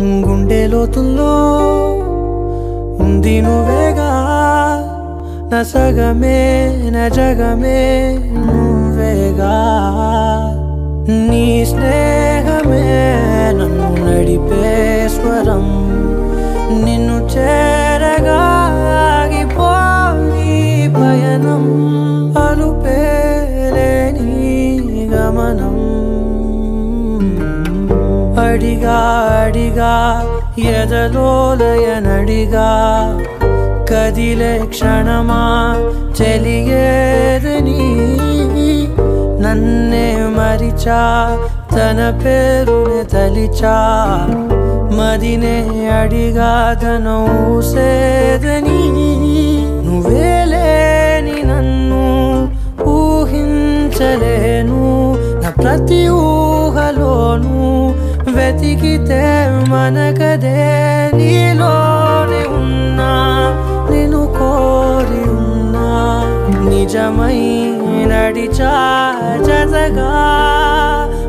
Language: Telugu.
గుండె లోతుల్లో ఉంది నువ్వేగా నా సగమే నా జగమే నువ్వేగా నీ స్నేహమే నన్ను నడిపే స్వరం నిన్ను చేరగా ఆగిపోయి పయనం అలుపేలేని గమనం అడిగా అడిగా ఎదలోలయనడిగా కదిలే క్షణమా చెలియేదని నన్నే మరిచా తన పేరునే తలిచా మదినే అడిగా తన ఊసేదని నువ్వే లేని నన్ను ఊహించలేను నా ప్రతి ఊహలోను వెతికితే మనకదే నీలోనే ఉన్నా నేను కోరి ఉన్నా నిజమై నడిచా జతగా